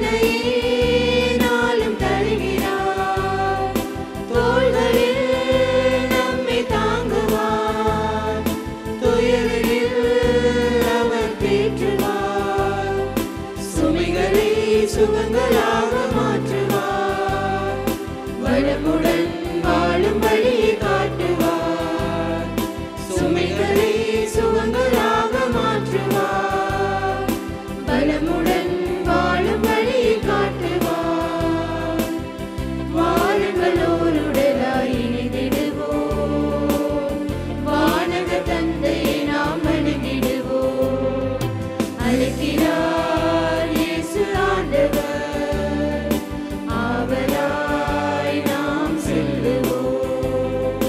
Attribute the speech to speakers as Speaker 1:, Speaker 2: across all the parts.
Speaker 1: பிள்ளையே நாளும் தருகிறார் தோள்களில் நம்மை தாங்குவார் துயரில் அவர் தேற்றுவார் சுமைகளை சுகங்களாக மாற்றுவார் வளமுடன் வாழும் வழியை காட்டுவார் சுமைகளை சுகங்களாக மாற்றுவார் பலமுடன் வாழும் வழியை காட்டுவார் வாருங்களோருடலாய் இணைந்திடுவோம் வானக தந்தையை நாம் வணங்கிடுவோம் அழைக்கிறார் இயேசு ஆண்டவர் ஆவலாய் நாம் செல்லுவோம்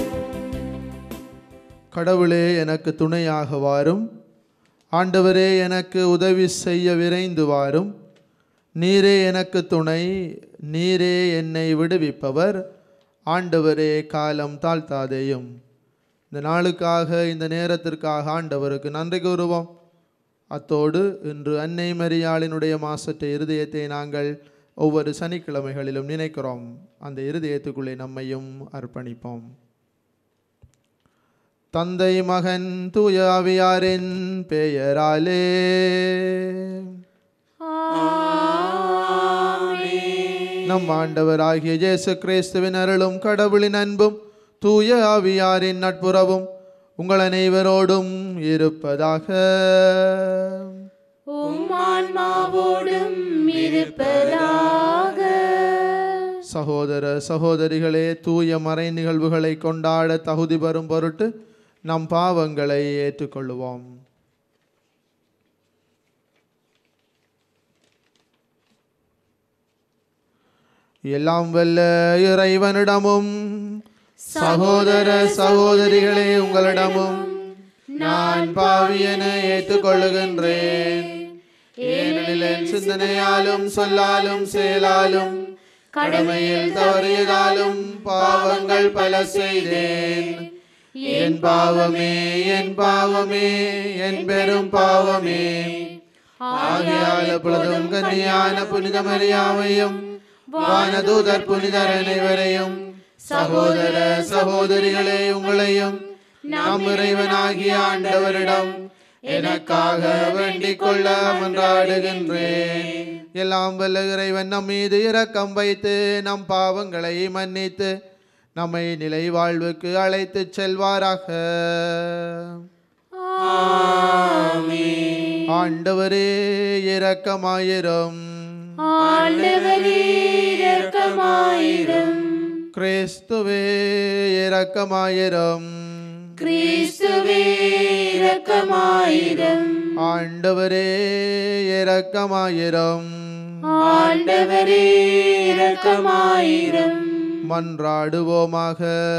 Speaker 2: கடவுளே எனக்கு துணையாக வாரும் ஆண்டவரே எனக்கு உதவி செய்ய விரைந்து வாரும் நீரே எனக்கு துணை நீரே என்னை விடுவிப்பவர் ஆண்டவரே காலம் தாழ்த்தாதேயும் இந்த நாளுக்காக இந்த நேரத்திற்காக ஆண்டவருக்கு நன்றி கூறுவோம் அத்தோடு இன்று அன்னை மரியாளினுடைய மாசற்ற இருதயத்தை நாங்கள் ஒவ்வொரு சனிக்கிழமைகளிலும் நினைக்கிறோம் அந்த இருதயத்துக்குள்ளே நம்மையும் அர்ப்பணிப்போம் தந்தை மகன் தூய ஆவியாரின் பெயராலே நம் ஆண்டவராகிய இயேசு கிறிஸ்துவின் அருளும் கடவுளின் அன்பும் தூய ஆவியாரின் நட்புறவும் உங்கள் அனைவரோடும் இருப்பதாக
Speaker 1: உம் ஆன்மாவோடும் இருப்பதாக
Speaker 2: சகோதர சகோதரிகளே தூய மறை நிகழ்வுகளை கொண்டாட தகுதி பெறும் பொருட்டு நம் பாவங்களை ஏற்றுக்கொள்வோம் எல்லாம் வல்ல இறைவனிடமும் சகோதர சகோதரிகளே உங்களிடமும் நான் பாவியென ஏற்றுக்கொள்ளுகின்றேன் ஏனெனில் என் சிந்தனையாலும் சொல்லாலும் செயலாலும் கடமையில் தவறியதாலும் பாவங்கள் பல செய்தேன் என் பாவமே என் பாவமே என் பெரும் பாவமே ஆகையால் எப்பொழுதும் கன்னியான புனித மரியாவையும் வானதூதர் புனிதர் அனைவரையும் சகோதர சகோதரிகளே உங்களையும் நாம் இறைவனாகிய ஆண்டவரிடம் எனக்காக வேண்டிக் கொள்ள மன்றாடுகின்றேன் எல்லாம் வல்ல இறைவன் நம் மீது இரக்கம் வைத்து நம் பாவங்களை மன்னித்து நம்மை நிலை வாழ்வுக்கு அழைத்துச் செல்வாராக ஆண்டவரே இரக்கமாயிரும்
Speaker 1: ஆண்டவரே இரக்கமாயிரும்
Speaker 2: கிறிஸ்துவே இரக்கமாயிரும்
Speaker 1: கிறிஸ்துவே இரக்கமாயிரும்
Speaker 2: ஆண்டவரே இரக்கமாயிரும்
Speaker 1: ஆண்டவரே இரக்கமாயிரும்
Speaker 2: மன்றாடுவோமாக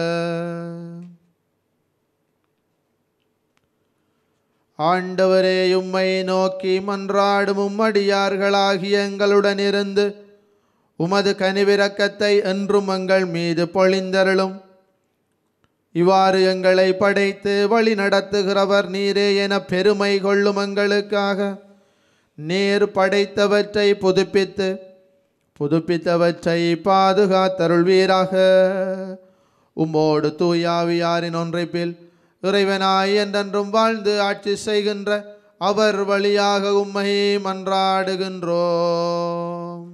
Speaker 2: ஆண்டவரே உம்மை நோக்கி மன்றாடும் உம்மடியார்களாகிய எங்களுடன் இருந்து உமது கனிவிரக்கத்தை என்றும் எங்கள் மீது பொழிந்தருளும் இவ்வாறு எங்களை படைத்து வழி நடத்துகிறவர் நீரே என பெருமை கொள்ளும் எங்களுக்காக நீர் படைத்தவற்றை புதுப்பித்து புதுப்பித்தவற்றை பாதுகாத்தருள்வீராக உம்மோடு தூயாவியாரின் ஒன்றைப்பில் இறைவனாய் என்றென்றும் வாழ்ந்து ஆட்சி செய்கின்ற அவர் வழியாக உம்மை மன்றாடுகின்றோம்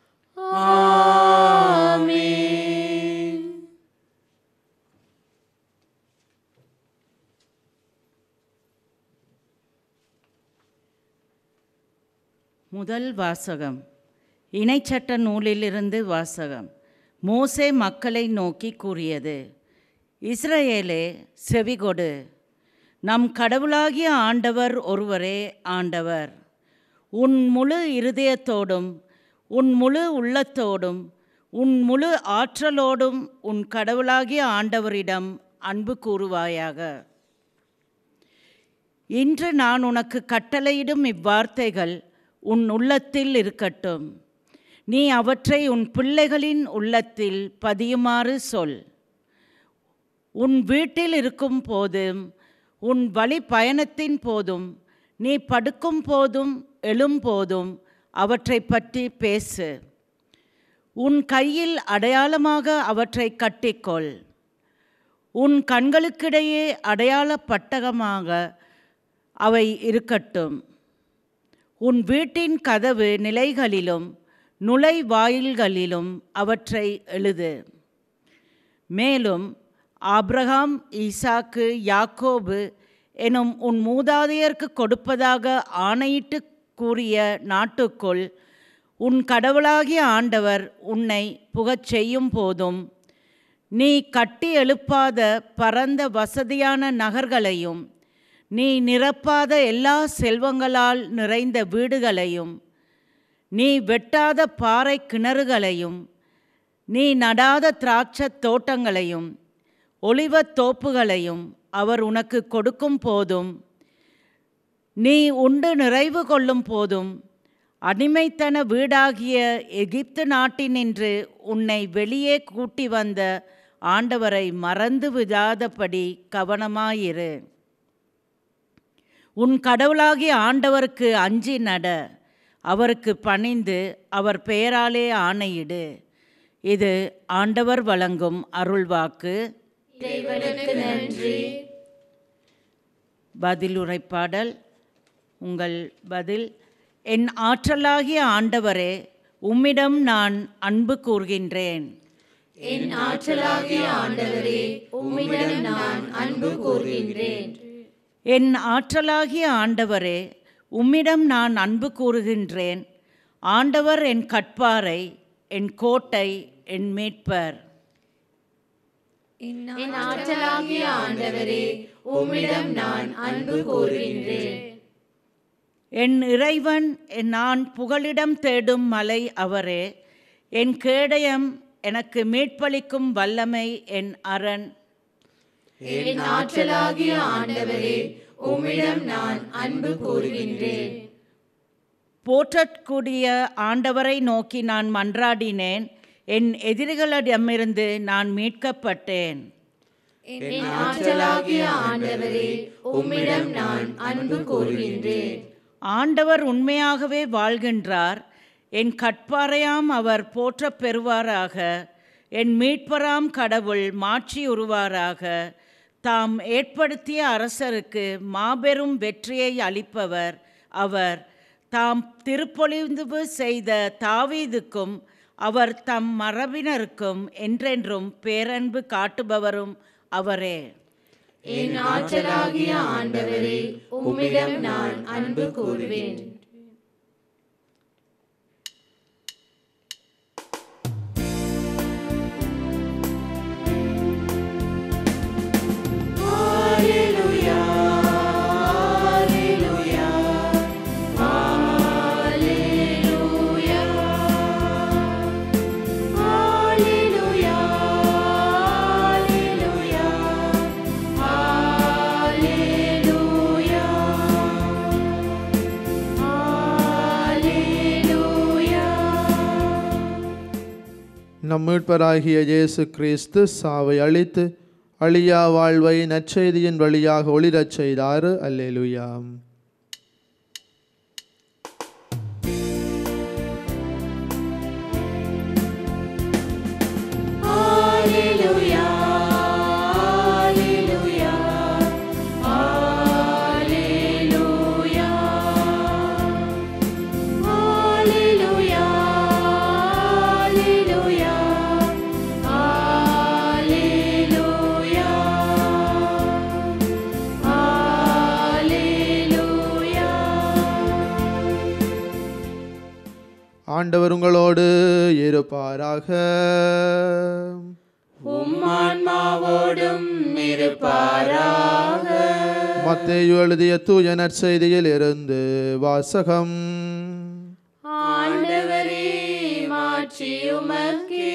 Speaker 1: ஆமென்
Speaker 3: முதல் வாசகம் இணைச்சட்ட நூலிலிருந்து வாசகம் மோசே மக்களை நோக்கி கூறியது இஸ்ரவேலே செவிகொடு நம் கடவுளாகிய ஆண்டவர் ஒருவரே ஆண்டவர் உன் முழு இருதயத்தோடும் உன் முழு உள்ளத்தோடும் உன் முழு ஆற்றலோடும் உன் கடவுளாகிய ஆண்டவரிடம் அன்பு கூறுவாயாக இன்று நான் உனக்கு கட்டளையிடும் இவ்வார்த்தைகள் உன் உள்ளத்தில் இருக்கட்டும் நீ அவற்றை உன் பிள்ளைகளின் உள்ளத்தில் பதியுமாறு சொல் உன் வீட்டில் இருக்கும் போதும் உன் வழி பயணத்தின் போதும் நீ படுக்கும் போதும் எழும் போதும் அவற்றை பற்றி பேசு உன் கையில் அடையாளமாக அவற்றை கட்டிக்கொள் உன் கண்களுக்கிடையே அடையாள பட்டகமாக அவை இருக்கட்டும் உன் வீட்டின் கதவு நிலைகளிலும் நுழைவாயில்களிலும் அவற்றை எழுது மேலும் ஆபிரகாம் ஈசாக்கு யாக்கோபு எனும் உன் மூதாதையருக்கு கொடுப்பதாக ஆணையிட்டு கூறிய நாட்டுக்குள் உன் கடவுளாகிய ஆண்டவர் உன்னை புகச் செய்யும் போதும் நீ கட்டி எழுப்பாத பரந்த வசதியான நகர்களையும் நீ நிரப்பாத எல்லா செல்வங்களால் நிறைந்த வீடுகளையும் நீ வெட்டாத பாறை கிணறுகளையும் நீ நடாத திராட்சத் தோட்டங்களையும் ஒளிவத் தோப்புகளையும் அவர் உனக்கு கொடுக்கும் போதும் நீ உண்டு நிறைவு கொள்ளும் போதும் அடிமைத்தன வீடாகிய எகிப்து நாட்டினின்று உன்னை வெளியே கூட்டி வந்த ஆண்டவரை மறந்து விடாதபடி கவனமாயிரு உன் கடவுளாகிய ஆண்டவருக்கு அஞ்சி நட அவருக்கு பணிந்து அவர் பெயராலே ஆணையிடு இது ஆண்டவர் வழங்கும் அருள்வாக்கு
Speaker 1: இறைவனுக்கு நன்றி
Speaker 3: பதிலுரைப்பாடல் உங்கள் பதில் என் ஆற்றலாகிய ஆண்டவரே உம்மிடம் நான் அன்பு கூர்கின்றேன்
Speaker 1: என் ஆற்றலாகிய ஆண்டவரே உம்மிடம் நான் அன்பு கூறுகின்றேன்
Speaker 3: என் ஆற்றலாகிய ஆண்டவரே உம்மிடம் நான் அன்பு கூறுகின்றேன் ஆண்டவர் என் கட்பாரை என் கோட்டை என் மீட்பர்
Speaker 1: என் ஆற்றலாகிய ஆண்டவரே உம்மிடம் நான் அன்பு கூறுகின்றேன்
Speaker 3: என் இறைவன் என் நான் புகலிடம் தேடும் மலை அவரே என் கேடயம் எனக்கு மீட்பளிக்கும் வல்லமை என் அரண்
Speaker 1: என் ஆற்றலாகிய ஆண்டவரே உம்மிடம் நான் அன்பு கூறுகின்றேன்
Speaker 3: போற்றக்கூடிய ஆண்டவரை நோக்கி நான் மன்றாடினேன் என் எதிரிகளிடமிருந்து நான் மீட்கப்பட்டேன்
Speaker 1: என் ஆற்றலாகிய ஆண்டவரே உம்மிடம் நான் அன்பு கூறுகின்றேன்
Speaker 3: ஆண்டவர் உண்மையாகவே வாழ்கின்றார் என் கட்பாரையாம் அவர் போற்றப் பெறுவாராக என் மீட்பராம் கடவுள் மாற்றியுறுவாராக தாம் ஏற்படுத்திய அரசருக்கு மாபெரும் வெற்றியை அளிப்பவர் அவர் தாம் திருப்பொழிவு செய்த தாவீதுக்கும் அவர் தம் மரபினருக்கும் என்றென்றும் பேரன்பு காட்டுபவரும் அவரே
Speaker 1: என் ஆற்றலாகிய ஆண்டவரே உம்மிடம் நான் அன்பு கூறுவேன் Alleluia, Alleluia, Alleluia, Alleluia, Alleluia, Alleluia, Alleluia.
Speaker 2: நம் மீட்பராகிய இயேசு கிறிஸ்து சாவை அழித்து அழியா வாழ்வை நற்செய்தியின் வழியாக ஒளிரச் செய்தார் அல்லேலுயாம்
Speaker 1: Alleluia, Alleluia, Alleluia, Alleluia, Alleluia, Alleluia, Alleluia.
Speaker 2: ஆண்டவர் உங்களோடு இருப்பாராக
Speaker 1: உம்மான்மாவோடும் இருப்பாராக
Speaker 2: மத்தேயு எழுதிய தூய நற்செய்தியில் இருந்து வாசகம்
Speaker 1: ஆண்டவரே மாற்றி உமக்கே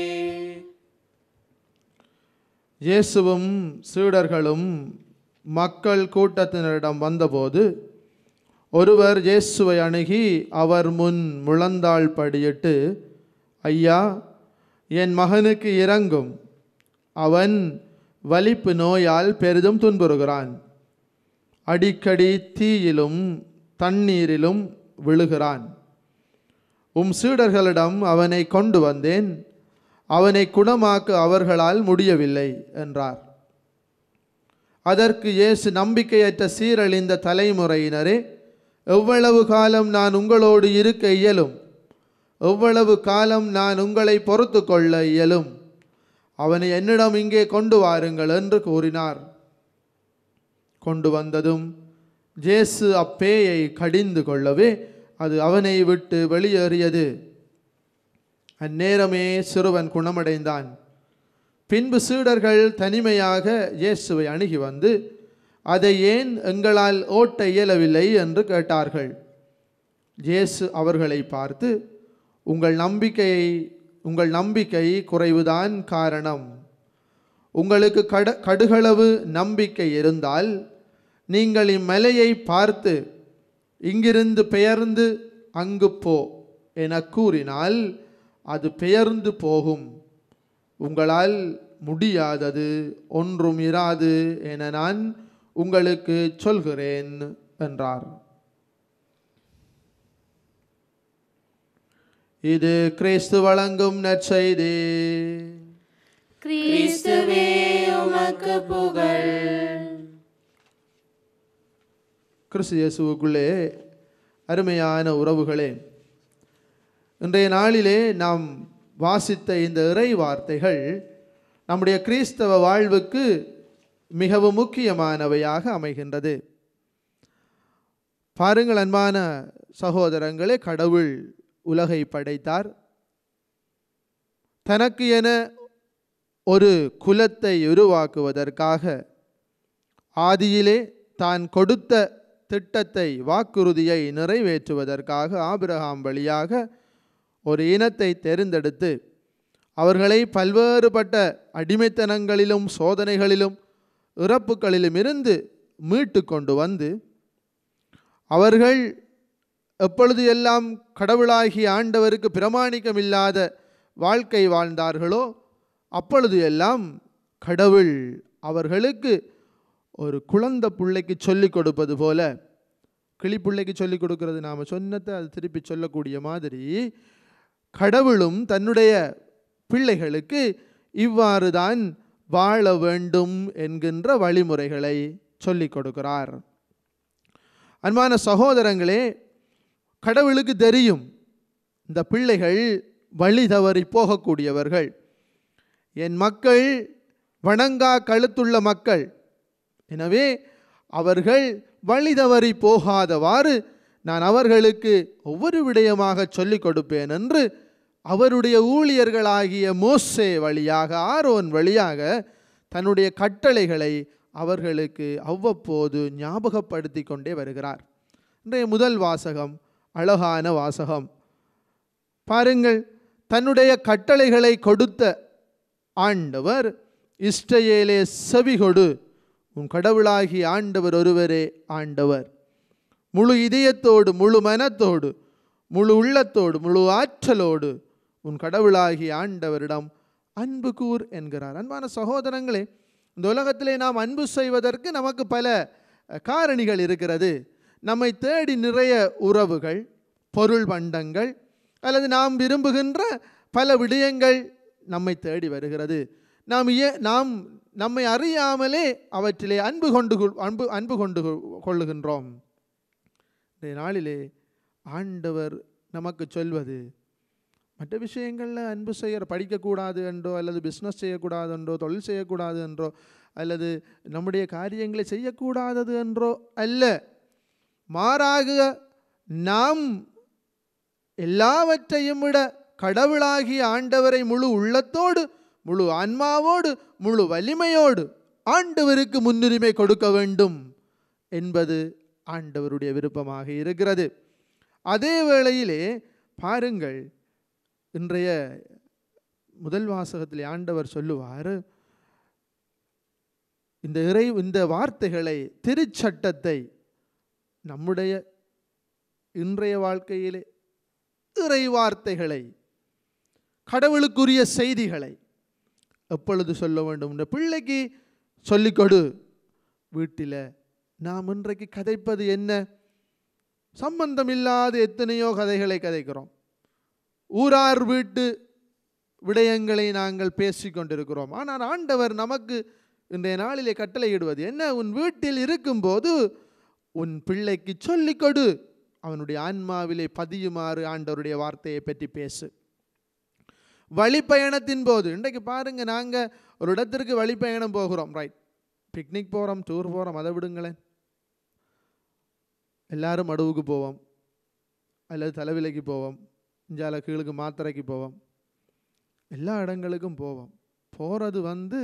Speaker 2: இயேசுவும் சீடர்களும் மக்கள் கூட்டத்தினரிடம் வந்தபோது ஒருவர் இயேசுவை அணுகி அவர் முன் முழந்தாள் படியிட்டு ஐயா என் மகனுக்கு இறங்கும் அவன் வலிப்பு நோயால் பெரிதும் துன்புறுகிறான் அடிக்கடி தீயிலும் தண்ணீரிலும் விழுகிறான் உம் சீடர்களிடம் அவனை கொண்டு வந்தேன் அவனை குணமாக்க அவர்களால் முடியவில்லை என்றார் அதற்கு இயேசு நம்பிக்கையற்ற சீரழிந்த தலைமுறையினரே எவ்வளவு காலம் நான் உங்களோடு இருக்க இயலும் எவ்வளவு காலம் நான் உங்களை பொறுத்து கொள்ள இயலும் அவனை என்னிடம் இங்கே கொண்டு வாருங்கள் என்று கூறினார் கொண்டு வந்ததும் ஜேசு அப்பேயை கடிந்து கொள்ளவே அது அவனை விட்டு வெளியேறியது அந்நேரமே சிறுவன் குணமடைந்தான் பின்பு சீடர்கள் தனிமையாக இயேசுவை அணுகி வந்து அதை ஏன் எங்களால் ஓட்ட இயலவில்லை என்று கேட்டார்கள் இயேசு அவர்களை பார்த்து உங்கள் நம்பிக்கையை உங்கள் நம்பிக்கை குறைவுதான் காரணம் உங்களுக்கு கட கடுகளவு நம்பிக்கை இருந்தால் நீங்கள் இம்மலையை பார்த்து இங்கிருந்து பெயர்ந்து அங்கு போ என கூறினால் அது பெயர்ந்து போகும் உங்களால் முடியாதது ஒன்றும் இராது என நான் உங்களுக்கு சொல்கிறேன் என்றார் இது கிறிஸ்து வழங்கும் நற்செய்தி
Speaker 1: கிறிஸ்துவே உமக்கு புகழ்
Speaker 2: கிறிஸ்து இயேசுவுக்குள்ளே அருமையான உறவுகளே இன்றைய நாளிலே நாம் வாசித்த இந்த இறை வார்த்தைகள் நம்முடைய கிறிஸ்தவ வாழ்வுக்கு மிகவும் முக்கியமானவையாக அமைகின்றது பாருங்கள் அன்பான சகோதரங்களே கடவுள் உலகை படைத்தார் தனக்கு என ஒரு குலத்தை உருவாக்குவதற்காக ஆதியிலே தான் கொடுத்த திட்டத்தை வாக்குறுதியை நிறைவேற்றுவதற்காக ஆபிரகாம் வழியாக ஒரு இனத்தை தேர்ந்தெடுத்து அவர்களை பல்வேறுபட்ட அடிமைத்தனங்களிலும் சோதனைகளிலும் இறப்புகளிலும் இருந்து மீட்டு கொண்டு வந்து அவர்கள் எப்பொழுது எல்லாம் கடவுளாகிய ஆண்டவருக்கு பிரமாணிக்கமில்லாத வாழ்க்கை வாழ்ந்தார்களோ அப்பொழுது எல்லாம் கடவுள் அவர்களுக்கு ஒரு குழந்தை பிள்ளைக்கு சொல்லிக் கொடுப்பது போல கிளி பிள்ளைக்கு சொல்லிக் கொடுக்கிறது நாம் சொன்னதை அது திருப்பி சொல்லக்கூடிய மாதிரி கடவுளும் தன்னுடைய பிள்ளைகளுக்கு இவ்வாறு தான் வாழ வேண்டும் என்கின்ற வழிமுறைகளை சொல்லிக் கொடுக்கிறார் அன்பான சகோதரங்களே கடவுளுக்கு தெரியும் இந்த பிள்ளைகள் வழி தவறி போகக்கூடியவர்கள் என் மக்கள் வணங்கா கழுத்துள்ள மக்கள் எனவே அவர்கள் வழி தவறி போகாதவாறு நான் அவர்களுக்கு ஒவ்வொரு விடயமாக சொல்லிக் கொடுப்பேன் என்று அவருடைய ஊழியர்களாகிய மோசே வழியாக ஆரோன் வழியாக தன்னுடைய கட்டளைகளை அவர்களுக்கு அவ்வப்போது ஞாபகப்படுத்தி கொண்டே வருகிறார் இன்றைய முதல் வாசகம் அழகான வாசகம் பாருங்கள் தன்னுடைய கட்டளைகளை கொடுத்த ஆண்டவர் இஷ்டயேலே செவிகொடு உன் கடவுளாகி ஆண்டவர் ஒருவரே ஆண்டவர் முழு இதயத்தோடு முழு மனத்தோடு முழு உள்ளத்தோடு முழு ஆற்றலோடு உன் கடவுளாகி ஆண்டவரிடம் அன்பு கூர் என்கிறார் அன்பான சகோதரங்களே இந்த உலகத்திலே நாம் அன்பு செய்வதற்கு நமக்கு பல அஹ், காரணிகள் இருக்கிறது நம்மை தேடி நிறைய உறவுகள் பொருள் பண்டங்கள் அல்லது நாம் விரும்புகின்ற பல விடயங்கள் நம்மை தேடி வருகிறது நாம் ஏ நாம் நம்மை அறியாமலே அவற்றிலே அன்பு கொண்டு கொள்- அன்பு அன்பு கொண்டு கொள்- கொள்ளுகின்றோம் இந்த நாளிலே ஆண்டவர் நமக்கு சொல்வது மற்ற விஷயங்களில் அன்பு செய்ய படிக்கக்கூடாது என்றோ அல்லது பிஸ்னஸ் செய்யக்கூடாது என்றோ தொழில் செய்யக்கூடாது என்றோ அல்லது நம்முடைய காரியங்களை செய்யக்கூடாதது என்றோ அல்ல மாறாக நாம் எல்லாவற்றையும் விட கடவுளாகிய ஆண்டவரை முழு உள்ளத்தோடு முழு ஆன்மாவோடு முழு வலிமையோடு ஆண்டவருக்கு முன்னுரிமை கொடுக்க வேண்டும் என்பது ஆண்டவருடைய விருப்பமாக இருக்கிறது அதே வேளையிலே பாருங்கள் இன்றைய முதல் வாசகத்தில் ஆண்டவர் சொல்லுவார் இந்த இறை இந்த வார்த்தைகளை திருச்சட்டத்தை நம்முடைய இன்றைய வாழ்க்கையிலே இறை வார்த்தைகளை கடவுளுக்குரிய செய்திகளை எப்பொழுது சொல்ல வேண்டும் இந்த பிள்ளைக்கு சொல்லிக் கொடு வீட்டில் நாம் இன்றைக்கு கதைப்பது என்ன சம்பந்தமில்லாத எத்தனையோ கதைகளை கதைக்கிறோம் ஊரார் வீட்டு விடயங்களை நாங்கள் பேசிக் கொண்டிருக்கிறோம் ஆனால் ஆண்டவர் நமக்கு இன்றைய நாளிலே கட்டளையிடுவது என்ன உன் வீட்டில் இருக்கும்போது உன் பிள்ளைக்கு சொல்லிக் கொடு அவனுடைய ஆன்மாவிலே பதியுமாறு ஆண்டவருடைய வார்த்தையை பற்றி பேசு வழிப்பயணத்தின் போது இன்றைக்கு பாருங்க நாங்கள் ஒரு இடத்திற்கு வழிப்பயணம் போகிறோம் ரைட் பிக்னிக் போகிறோம் டூர் போகிறோம் அதை விடுங்களேன் எல்லாரும் மடுவுக்கு போவோம் அல்லது தலைவிலைக்கு போவோம் இஞ்சால கீழுக்கு மாத்திரைக்கு போவோம் எல்லா இடங்களுக்கும் போவோம் போகிறது வந்து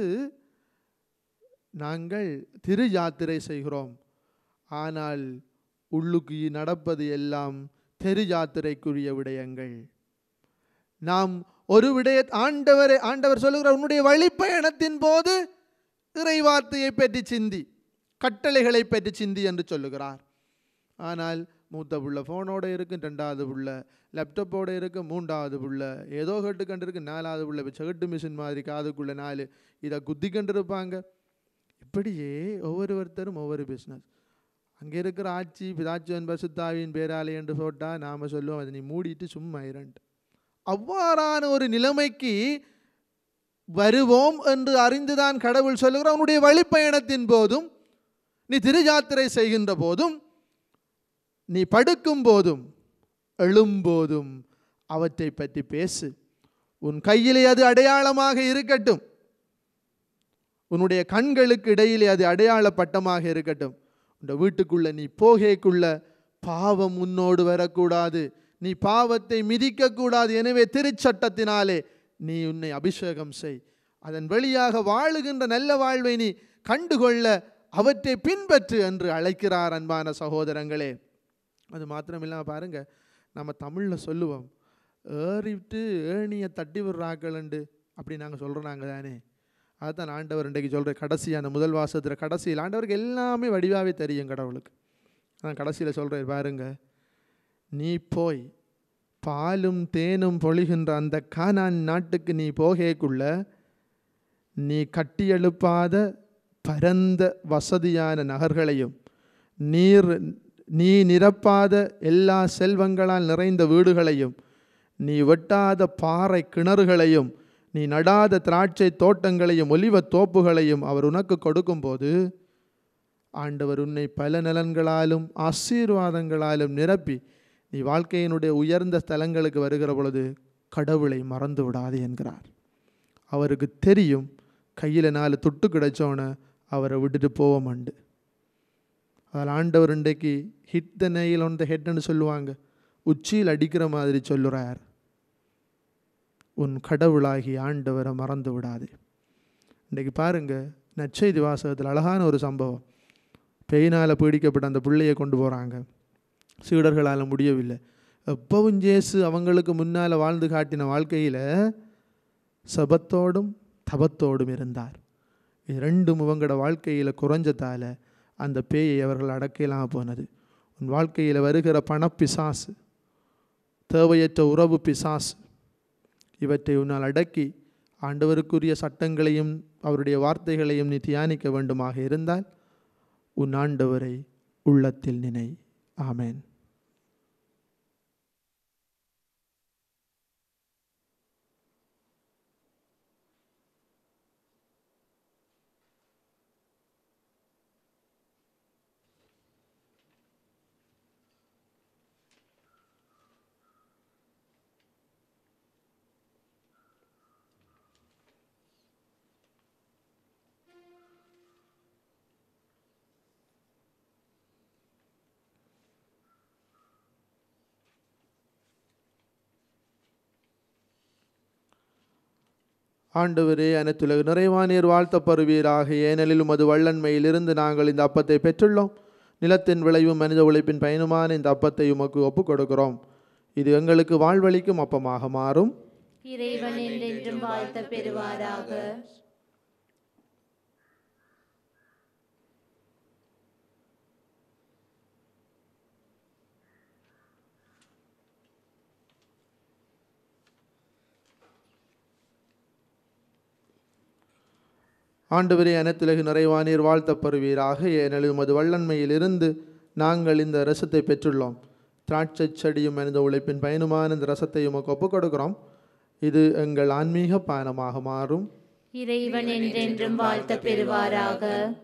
Speaker 2: நாங்கள் திரு யாத்திரை செய்கிறோம் ஆனால் உள்ளுக்கு நடப்பது எல்லாம் தெரு யாத்திரைக்குரிய விடயங்கள் நாம் ஒரு விடய ஆண்டவர் ஆண்டவர் சொல்லுகிற உன்னுடைய வழிப்பயணத்தின் போது இறைவார்த்தையை பற்றி சிந்தி கட்டளைகளை பற்றி சிந்தி என்று சொல்லுகிறார் ஆனால் மூத்த புள்ள ஃபோனோட இருக்கும் ரெண்டாவது புள்ள லேப்டாப்போட இருக்கு மூன்றாவது புள்ள ஏதோ கேட்டு கண்டிருக்கு நாலாவது புள்ள இப்போ செகட்டு மிஷின் மாதிரி காதுக்குள்ள நாலு இதை குத்தி கண்டிருப்பாங்க இப்படியே ஒவ்வொருத்தரும் ஒவ்வொரு பிஸ்னஸ் அங்கே இருக்கிற ஆட்சி பிதாச்சுவன் பசுத்தாவின் பேராலே என்று போட்டால் நாம் சொல்லுவோம் அதை நீ மூடிட்டு சும்மா இரண்டு அவ்வாறான ஒரு நிலைமைக்கு வருவோம் என்று அறிந்துதான் கடவுள் சொல்லுகிறார் உன்னுடைய வழிப்பயணத்தின் போதும் நீ திருஜாத்திரை செய்கின்ற போதும் நீ படுக்கும் போதும் எழும்போதும் அவற்றை பற்றி பேசு உன் கையிலே அது அடையாளமாக இருக்கட்டும் உன்னுடைய கண்களுக்கு இடையிலே அது அடையாள பட்டமாக இருக்கட்டும் உன் வீட்டுக்குள்ள நீ போகேக்குள்ள பாவம் உன்னோடு வரக்கூடாது நீ பாவத்தை மிதிக்கக்கூடாது எனவே திருச்சட்டத்தினாலே நீ உன்னை அபிஷேகம் செய் அதன் வழியாக வாழுகின்ற நல்ல வாழ்வை நீ கண்டுகொள்ள அவற்றை பின்பற்று என்று அழைக்கிறார் அன்பான சகோதரங்களே அது மாத்திரமில்லாமல் பாருங்க நம்ம தமிழில் சொல்லுவோம் ஏறிவிட்டு ஏணியை தட்டி விடுறாக்கள்ண்டு அப்படி நாங்கள் சொல்கிறோம் நாங்கள் தானே அதுதான் ஆண்டவர் இன்றைக்கு சொல்கிற கடைசியான முதல் வாசத்தில் கடைசியில் ஆண்டவருக்கு எல்லாமே வடிவாகவே தெரியும் கடவுளுக்கு நான் கடைசியில் சொல்கிறேன் பாருங்க நீ போய் பாலும் தேனும் பொழிகின்ற அந்த கானான் நாட்டுக்கு நீ போகேக்குள்ள நீ கட்டி எழுப்பாத பரந்த வசதியான நகர்களையும் நீர் நீ நிரப்பாத எல்லா செல்வங்களால் நிறைந்த வீடுகளையும் நீ வெட்டாத பாறை கிணறுகளையும் நீ நடாத திராட்சை தோட்டங்களையும் ஒலிவத் தோப்புகளையும் அவர் உனக்கு கொடுக்கும்போது ஆண்டவர் உன்னை பல நலன்களாலும் ஆசீர்வாதங்களாலும் நிரப்பி நீ வாழ்க்கையினுடைய உயர்ந்த ஸ்தலங்களுக்கு வருகிற பொழுது கடவுளை மறந்து விடாதே என்கிறார் அவருக்கு தெரியும் கையில் நாலு துட்டு கிடைச்சோன்னு அவரை விட்டுட்டு போக மாண்டு அதில் ஆண்டவர் இன்றைக்கு hit the nail on the ஹெட்னு சொல்லுவாங்க உச்சியில் அடிக்கிற மாதிரி சொல்லுறார் உன் கடவுளாகி ஆண்டவரை மறந்து விடாதே இன்றைக்கு பாருங்க நற்செய்தி வாசகத்தில் அழகான ஒரு சம்பவம் பெயினால் பீடிக்கப்பட்ட அந்த பிள்ளையை கொண்டு போகிறாங்க சீடர்களால் முடியவில்லை எப்பவும் ஜேசு அவங்களுக்கு முன்னால் வாழ்ந்து காட்டின வாழ்க்கையில் சபத்தோடும் தபத்தோடும் இருந்தார் இது ரெண்டும் இவங்களோட வாழ்க்கையில் குறைஞ்சதால் அந்த பேயை அவர்கள் அடக்கலாம் போனது உன் வாழ்க்கையில் வருகிற பணப்பிசாசு தேவையற்ற உறவு பிசாசு இவற்றை உன்னால் அடக்கி ஆண்டவருக்குரிய சட்டங்களையும் அவருடைய வார்த்தைகளையும் நீ தியானிக்க வேண்டுமாக இருந்தால் உன் ஆண்டவரை உள்ளத்தில் நினை ஆமேன் ஆண்டவரே அனைத்துலக நிறைவானீர் வாழ்த்தப்படுவீராக ஏனெனில் உமது வள்ளன்மையிலிருந்து நாங்கள் இந்த அப்பத்தை பெற்றுள்ளோம் நிலத்தின் விளைவும் மனித உழைப்பின் பயனுமான இந்த அப்பத்தை உமக்கு ஒப்புக் கொடுக்கிறோம் இது எங்களுக்கு வாழ்வளிக்கும் அப்பமாக மாறும்
Speaker 1: இறைவன் என்றென்றும் வாழ்த்த பெறுவாராக
Speaker 2: ஆண்டவரே அனைத்துலகு நிறைவானீர் வாழ்த்தப்படுவீராக ஏனெனில் உமது வள்ளன்மையிலிருந்து நாங்கள் இந்த ரசத்தை பெற்றுள்ளோம் திராட்சை செடியும் மனித உழைப்பின் பயனுமான இந்த ரசத்தை உமக்கு ஒப்புக் கொடுக்கிறோம் இது எங்கள் ஆன்மீக பானமாக மாறும்
Speaker 1: இறைவன் என்றென்றும் வாழ்த்த பெறுவாராக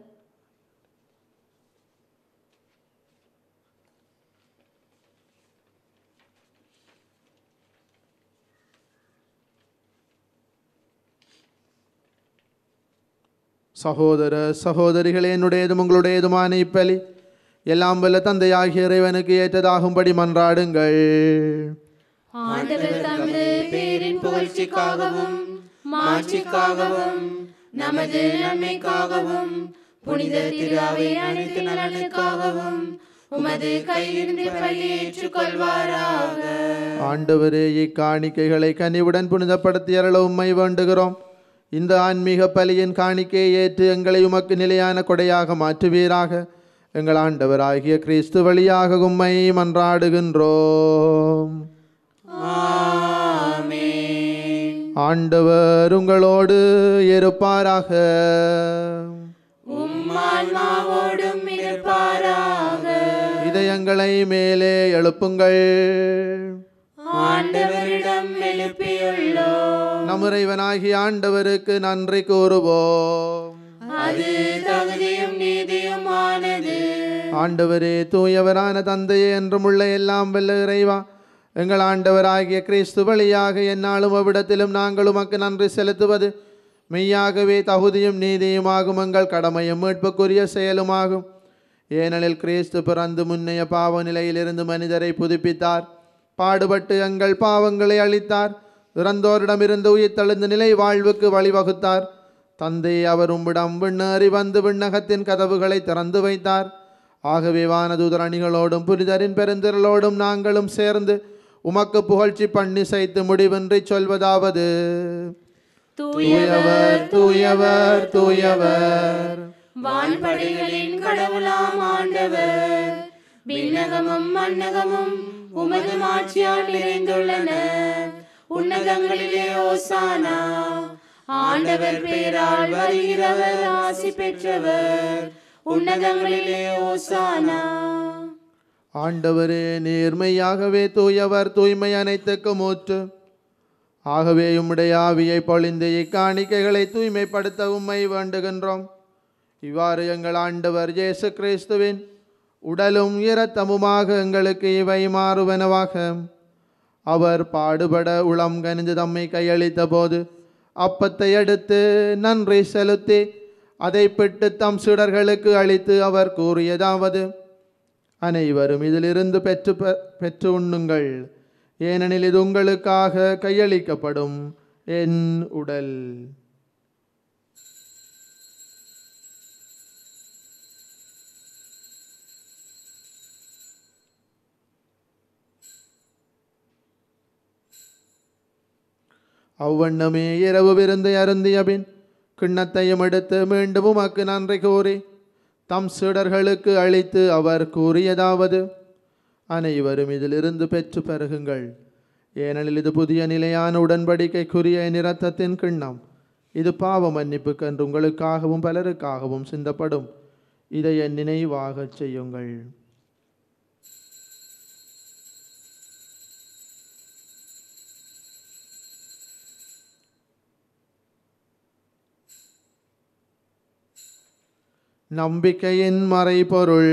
Speaker 2: சகோதர சகோதரிகளே என்னுடையதும் உங்களுடையதுமான இப்பலி எல்லாம் வல்ல தந்தையாகிய இறைவனுக்கு ஏற்றதாகும்படி மன்றாடுங்கள்
Speaker 1: ஆண்டவர் தமது பேரின் புகழ்ச்சிக்காகவும் மாட்சிக்காகவும் நமது நன்மைக்காகவும் புனித திருவை அனைத்து நலனுக்காகவும் உமது கையிலிருந்து பலி ஏற்றுக்கொள்வாராக
Speaker 2: ஆண்டவரே இக்காணிக்கைகளை கனிவுடன் புனிதப்படுத்தி அருள உம்மை வேண்டுகிறோம் இந்த ஆன்மீக பலியின் காணிக்கையை ஏற்று எங்களை உமக்கு நிலையான கொடையாக மாற்றுவீராக எங்கள் ஆண்டவராகிய கிறிஸ்து வழியாக உம்மை மன்றாடுகின்றோம் ஆண்டவர் உங்களோடு இருப்பாராக
Speaker 1: உம்மான்மாவோடும் இருப்பாராக
Speaker 2: இதயங்களை மேலே எழுப்புங்கள்
Speaker 1: ஆண்டவரிடம் எழுப்பியுள்ளோம்
Speaker 2: நம் இறைவனாகிய ஆண்டவருக்கு நன்றி கூறுவோம்
Speaker 1: அது தகுதியும் நீதியுமானது
Speaker 2: ஆண்டவரே தூயவரான தந்தையே என்றும் உள்ள எல்லாம் வல்ல இறைவா எங்கள் ஆண்டவராகிய கிறிஸ்து வழியாக எந்நாளும் அவ்விடத்திலும் நாங்கள் உமக்கு நன்றி செலுத்துவது மெய்யாகவே தகுதியும் நீதியுமாகும் எங்கள் கடமையும் மீட்புக்குரிய செயலுமாகும் ஏனெனில் கிறிஸ்து பிறந்து முன்னைய பாவ நிலையிலிருந்து மனிதரை புதுப்பித்தார் பாடுபட்டு எங்கள் பாவங்களை அளித்தார் இறந்தோரிடமிருந்து உயிர்த்தெழுந்த நிலை வாழ்வுக்கு வழிவகுத்தார் தந்தை அவர் உம்மிடம் விண்ணேறி வந்து விண்ணகத்தின் கதவுகளை திறந்து வைத்தார் ஆகவே வானதூதர் அணிகளோடும் புனிதரின் பெருந்திரளோடும் நாங்களும் சேர்ந்து உமக்கு புகழ்ச்சி பண்ணி செய்து முடிவின்றி சொல்வதாவது தூயவர் தூயவர் தூயவர்
Speaker 1: வான்படைகளின் கடவுளாம் ஆண்டவர் விண்ணகமும் மன்னகமும் உமது மாட்சியால் நிறைந்துள்ளன உன்னதங்களிலே ஓசானா ஆண்டவர் பெயரால் வருகிறவர் ஆசி பெற்றவர் உன்னதங்களிலே ஓசானா
Speaker 2: ஆண்டவரே நேர்மையாகவே தூயவர் தூய்மை அனைத்துக்கும் ஊற்று ஆகவே உம்முடைய ஆவியை பொழிந்து இக்காணிக்கைகளை தூய்மைப்படுத்த உம்மை வேண்டுகின்றோம் இவ்வாறு எங்கள் ஆண்டவர் இயேசு கிறிஸ்துவின் உடலும் இரத்தமுமாக எங்களுக்கு இவை மாறுவனவாக அவர் பாடுபட உளம் கனிந்து தம்மை கையளித்த போது அப்பத்தை எடுத்து நன்றி செலுத்தி அதை பிட்டு தம் சுடர்களுக்கு அளித்து அவர் கூறியதாவது அனைவரும் இதிலிருந்து பெற்று பெ- பெற்று உண்ணுங்கள் ஏனெனில் இது உங்களுக்காக கையளிக்கப்படும் என் உடல் அவ்வண்ணமே இரவு விருந்து அருந்திய பின் கிண்ணத்தையும் எடுத்து மீண்டும் உமக்கு நன்றி கூறி தம் சீடர்களுக்கு அளித்து அவர் கூறியதாவது அனைவரும் இதிலிருந்து பெற்று பெருகுங்கள் ஏனெனில் இது புதிய நிலையான உடன்படிக்கைக்குரிய என் இரத்தத்தின் கிண்ணம் இது பாவ மன்னிப்புக்கென்று உங்களுக்காகவும் பலருக்காகவும் சிந்தப்படும் இதை என் நினைவாகச் செய்யுங்கள் நம்பிக்கையின் மறைபொருள்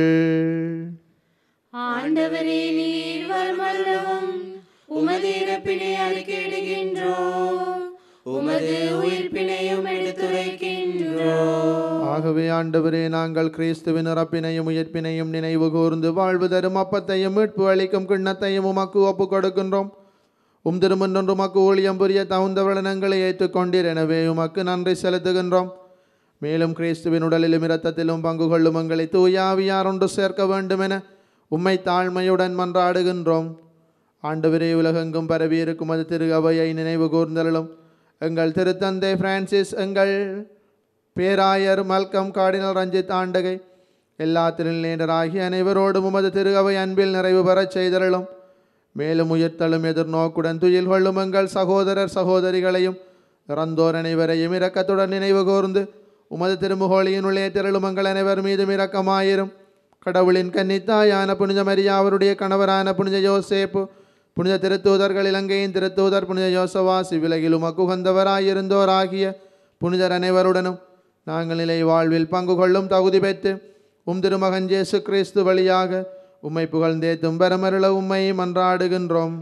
Speaker 1: ஆண்டவரே நீர் வருமளவும் உமது இறப்பினை அறிக்கையிடுகின்றோம் உமது உயிர்ப்பினையும் எடுத்துரைக்கின்றோம்
Speaker 2: ஆகவே ஆண்டவரே நாங்கள் கிறிஸ்துவின் இறப்பினையும் உயிர்ப்பினையும் நினைவு கூர்ந்து வாழ்வு தரும் அப்பத்தையும் மீட்பு அளிக்கும் கிண்ணத்தையும் உமக்கு ஒப்புக் கொடுக்கின்றோம் உம் திருமன்றொன்று உமக்கு ஊழியம் புரிய தகுந்த வளனங்களை ஏற்றுக்கொண்டீர் எனவே உமக்கு நன்றி செலுத்துகின்றோம் மேலும் கிறிஸ்துவின் உடலிலும் இரத்தத்திலும் பங்கு கொள்ளும் எங்களை தூயாவியார் ஒன்று சேர்க்க வேண்டுமென உம்மை தாழ்மையுடன் மன்றாடுகின்றோம் ஆண்டவரே உலகெங்கும் பரவியிருக்கும் அது திரு அவையை நினைவு கூர்ந்தருளும் எங்கள் திருத்தந்தை பிரான்சிஸ் எங்கள் பேராயர் மல்கம் கார்டினல் ரஞ்சித் ஆண்டகை எல்லா திருநிலையினராகிய அனைவரோடும் உமது திரு அவை அன்பில் நிறைவு பெறச் செய்தருளும் மேலும் உயிர்த்தலும் எதிர்நோக்குடன் துயில் கொள்ளும் எங்கள் சகோதரர் சகோதரிகளையும் இறந்தோர் அனைவரையும் இரக்கத்துடன் நினைவு கூர்ந்து உமது திருமுகோழியின் உள்ளே திரளும் எங்கள் அனைவர் மீதும் இரக்கமாயிரும் கடவுளின் கன்னித்தாயான புனித மரியா அவருடைய கணவரான புனித யோசேப்பு புனித திருத்தூதர்கள் இலங்கையின் திருத்தூதர் புனித யோசவா சிவிலகிலும் அக்குகந்தவராயிருந்தோராகிய புனிதர் அனைவருடனும் நாங்கள் நிலை வாழ்வில் பங்கு கொள்ளும் தகுதி பெற்று உம் திருமகன் இயேசு கிறிஸ்து வழியாக உம்மை புகழ்ந்தேத்தும் பெறமருள உம்மை மன்றாடுகின்றோம்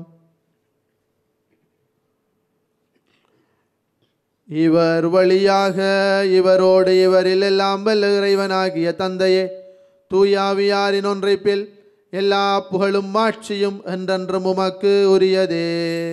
Speaker 2: இவர் வழியாக இவரோடு இவரில் எல்லாம் வல்ல இறைவனாகிய தந்தையே தூயாவியாரின் ஒன்றைப்பில் எல்லா புகழும் மாட்சியும் என்றென்றும் உமக்கு உரியதே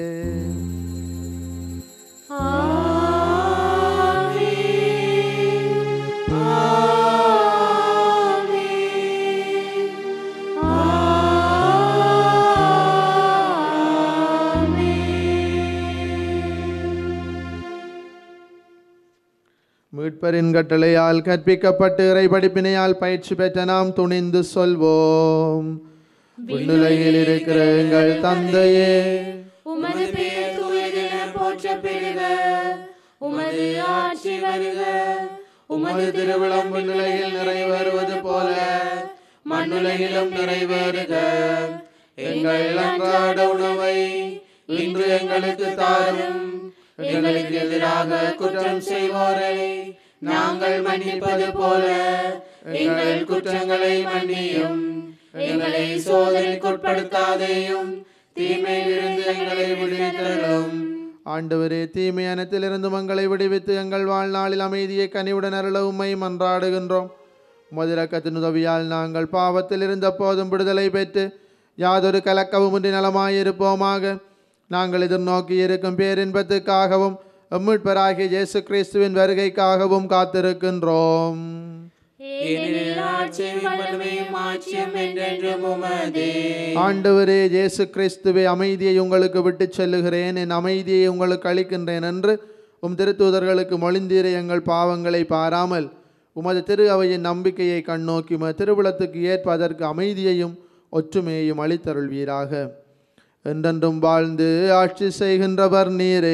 Speaker 2: மீட்பரின் கட்டளையால் கற்பிக்கப்பட்டு இறை படிப்பினையால் பயிற்சி பெற்ற நாம் துணிந்து சொல்வோம் விண்ணுலகில் இருக்கிற எங்கள் தந்தையே
Speaker 1: உமது பெயர் தூயதென போற்ற பெறுக உமது ஆட்சி வருக
Speaker 2: உமது திருவிழம் விண்ணுலகில் நிறைவேறுவது போல மண்ணுலகிலும் நிறைவேறுக எங்கள் அன்றாட உணவை இன்று எங்களுக்கு தாரும் எங்களுக்கு எதிராக குற்றம் செய்வோரை நாங்கள் மன்னிப்பது போல எங்கள் குற்றங்களை மன்னியும் எங்களை சோதனைக்குட்படுத்தாதேயும் தீமையிலிருந்து எங்களை விடுவித்தரும் ஆண்டவரே தீமை அனைத்திலிருந்து மங்களை விடுவித்து எங்கள் வாழ்நாளில் அமைதியை கனிவுடன் அருள உம்மை மன்றாடுகின்றோம் மதுரக்கத்தின் உதவியால் நாங்கள் பாவத்தில் இருந்த போதும் விடுதலை பெற்று யாதொரு கலக்கவுமின்றி நலமாயிருப்போமாக நாங்கள் எதிர்நோக்கி இருக்கும் பேரின்பத்துக்காகவும் எம்மிட்பராகிய இயேசு கிறிஸ்துவின் வருகைக்காகவும் காத்திருக்கின்றோம்
Speaker 1: ஏனெனில் ஆட்சியும் வல்லமையும் ஆட்சியும் என்றென்றும் உமதே
Speaker 2: ஆண்டவரே இயேசு கிறிஸ்துவே அமைதியை உங்களுக்கு விட்டுச் செல்லுகிறேன் என் அமைதியை உங்களுக்கு அளிக்கின்றேன் என்று உம் திருத்தூதர்களுக்கு மொழிந்தீர எங்கள் பாவங்களை பாராமல் உமது திரு அவையின் நம்பிக்கையை கண்ணோக்கி உமது திருவிழத்துக்கு ஏற்ப அதற்கு அமைதியையும் ஒற்றுமையையும் அளித்தருள்வீராக என்றென்றும் வாழ்ந்து ஆட்சி செய்கின்றவர் நீரே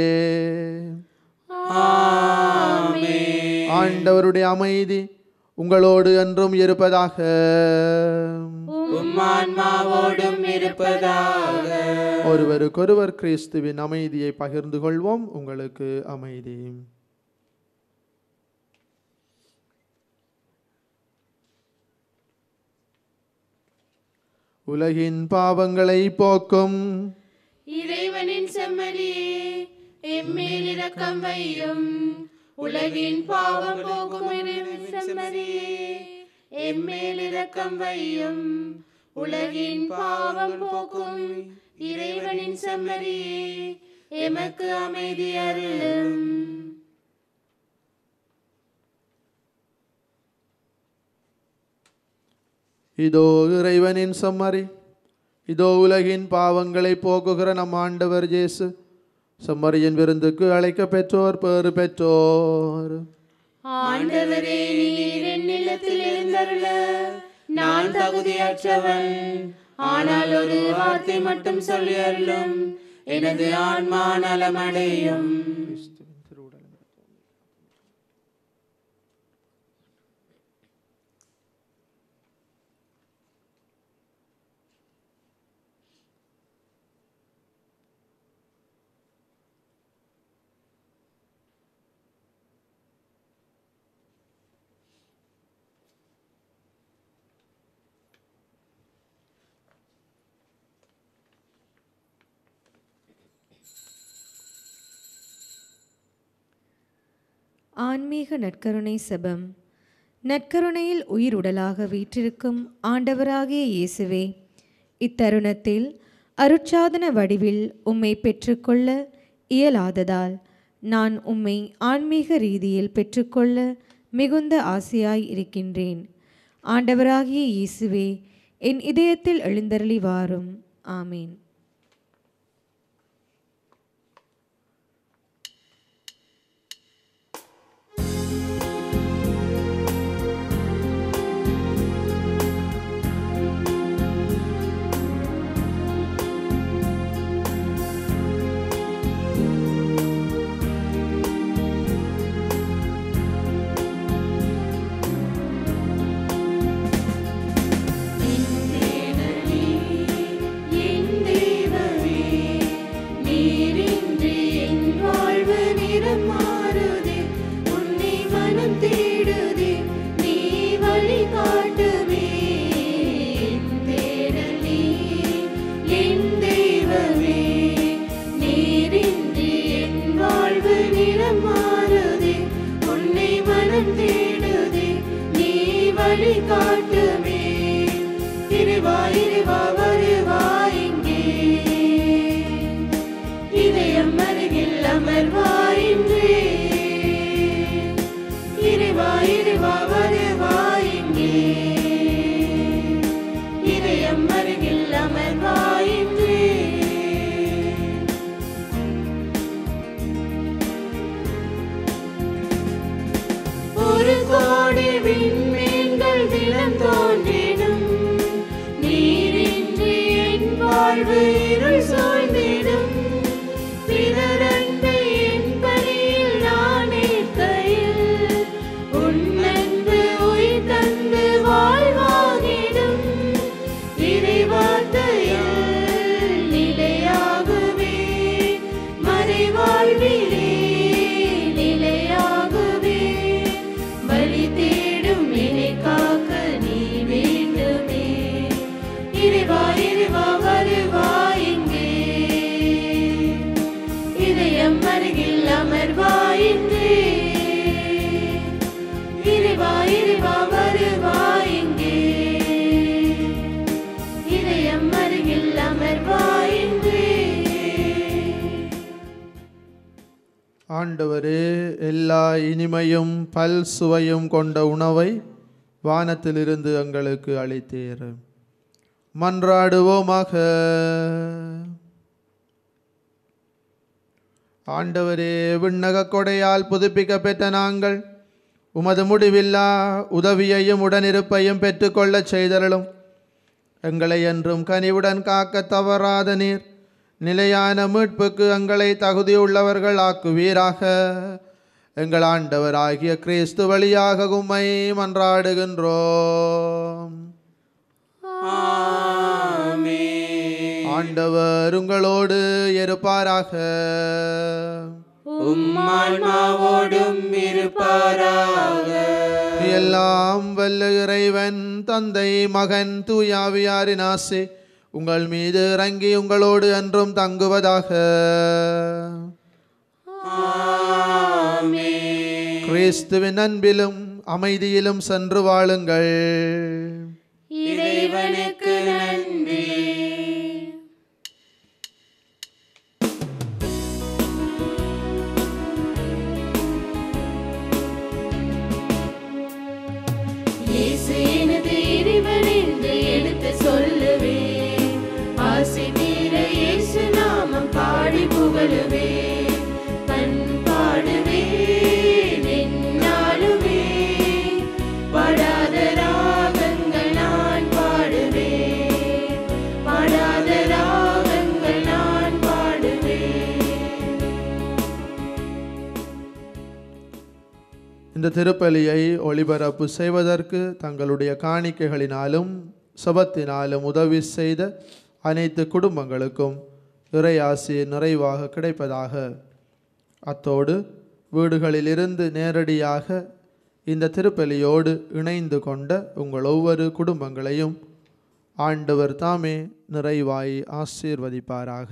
Speaker 2: ஆண்டவருடைய அமைதி உங்களோடு என்றும் இருப்பதாக
Speaker 1: உம்மான்மாவோடும் இருப்பதாக
Speaker 2: ஒருவருக்கொருவர் கிறிஸ்துவின் அமைதியை பகிர்ந்து கொள்வோம் உங்களுக்கு அமைதி உலகின் பாவங்களை போக்கும்
Speaker 1: இறைவனின் செம்மறியே எம்மேல் இரக்கம் வையும் உலகின் பாவம் போக்கும் இறைவன் செம்மறியே எம்மேல் இரக்கம் வையும் உலகின் பாவம் போக்கும் இறைவனின் செம்மறியே எமக்கு அமைதி அருளும்
Speaker 2: இதோ இறைவனின் செம்மறி இதோ உலகின் பாவங்களை போக்குகிற நம் ஆண்டவர் இயேசு செம்மறியின் விருந்துக்கு அழைக்க பெற்றோர் பேறு பெற்றோர்
Speaker 1: ஆண்டவரே நீர் என் நிலத்தில் எழுந்தருள நான் தகுதியற்றவன் ஆனால் ஒரு வார்த்தை மட்டும் சொல்லி அருளும் எனது ஆன்மா நலமடையும்
Speaker 4: ஆன்மீக நற்கருணை செபம் நற்கருணையில் உயிருடலாக வீற்றிருக்கும் ஆண்டவராகிய இயேசுவே இத்தருணத்தில் அருட்சாதன வடிவில் உம்மை பெற்றுக்கொள்ள இயலாததால் நான் உம்மை ஆன்மீக ரீதியில் பெற்றுக்கொள்ள மிகுந்த ஆசையாய் இருக்கின்றேன் ஆண்டவராகிய இயேசுவே என் இதயத்தில் எழுந்தருளி வாரும் ஆமீன்
Speaker 1: நிறம் மாறுதே உன்னை மனம் தேடுதே நீ வழி காட்டுவே என் தேடல் நீ என் தெய்வமே நீரின்றி என் வாழ்வு நிறம் மாறுதே உன்னை மனம் தேடுதே நீ வழி காட்டுவே இருவா இருவா வருவா இங்கே இதயம் அருகில் அமர்வாயின்றே இருவா இருவா வருவா இங்கே இதயம் அருகில் அமர்வாயின்றே ஒரு கோடி விண்மீன்கள் தினம் தோன்றிடும் நீரின்றி என் வாழ்வு இருள் சூழ்ந்திடும் பிறரன்பை என் பணியில் நான் ஏற்கையில் உன் அன்பு உயிர் தந்து வாழ்வாகிடும் இறைவார்த்தையில் நிலையாகுவே மறைவாழ்விலே நிலையாகுவே வழி தேடும் என்னை காக்க நீ வேண்டுமே இறைவா இறைவா வருவா இங்கே இதயம் அருகில் அமர்வா இன்றே இறைவா இறைவா வருவா இங்கே இதயம் அருகில் அமர்வா இன்றே
Speaker 2: ஆண்டவரே எல்லா இனிமையும் பல் சுவையும் கொண்ட உணவை வானத்திலிருந்து எங்களுக்கு அளித்தீர் மன்றாடுவோமாக ஆண்டவரே விண்ணக கொடையால் புதுப்பிக்க பெற்ற நாங்கள் உமது முடிவில்லா உதவியையும் உடனிருப்பையும் பெற்றுக்கொள்ளச் செய்தருளும் எங்களை என்றும் கனிவுடன் காக்க தவறாத நீர் நிலையான மீட்புக்கு எங்களை தகுதியுள்ளவர்கள் ஆக்குவீராக எங்கள் ஆண்டவராகிய கிறிஸ்து வழியாக உம்மை மன்றாடுகின்றோம் ஆண்டவர் உங்களோடு இருப்பாராக
Speaker 1: உம்மான்மாவோடும் இருப்பாராக
Speaker 2: எல்லாம் வல்ல இறைவன் தந்தை மகன் தூயாவியாரின் ஆசை உங்கள் மீது இறங்கி உங்களோடு என்றும் தங்குவதாக கிறிஸ்துவின் அன்பிலும் அமைதியிலும் சென்று வாழுங்கள்
Speaker 1: இறைவனுக்கு நன்றி இயேசு எனது இறைவன் என்று எடுத்து சொல்லுவே ஆசை தீர இயேசு நாமம் பாடி புகழுவே பண் பாடுவே நின்னாலுமே பாடாத ராகங்கள் நான் பாடுவே பாடாத ராகங்கள் நான் பாடுவே
Speaker 2: இந்த திருப்பலியை ஒளிபரப்பு செய்வதற்கு தங்களுடைய காணிக்கைகளினாலும் சபத்தினாலும் உதவி செய்த அனைத்து குடும்பங்களுக்கும் இறையாசி நிறைவாக கிடைப்பதாக அத்தோடு வீடுகளிலிருந்து நேரடியாக இந்த திருப்பலியோடு இணைந்து கொண்ட உங்கள் ஒவ்வொரு குடும்பங்களையும் ஆண்டவர் தாமே நிறைவாய் ஆசீர்வதிப்பாராக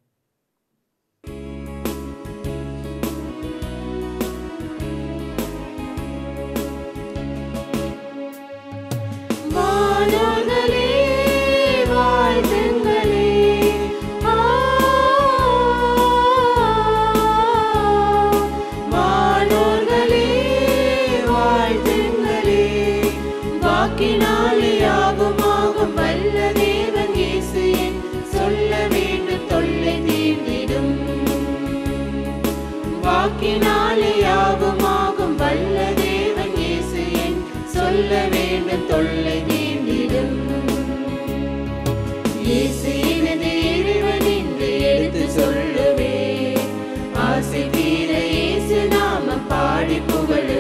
Speaker 1: வானோர்களே வாழ்த்துங்களே ஆ வானோர்களே வாழ்த்துங்களே வாக்கினாலே ஆகும் ஆகும் வல்ல தேவன் இயேசு என் சொல்ல வேண்டும் தொல்லை தீர்ந்திடும் வாக்கினாலே ஆகும் ஆகும் வல்ல தேவன் இயேசு என் சொல்ல வேண்டும் தொல்லை தீர்ந்திடும் இயேசு எனது இறைவன் என்று எடுத்து சொல்லுவே ஆசை தீர இயேசு நாம பாடி புகழ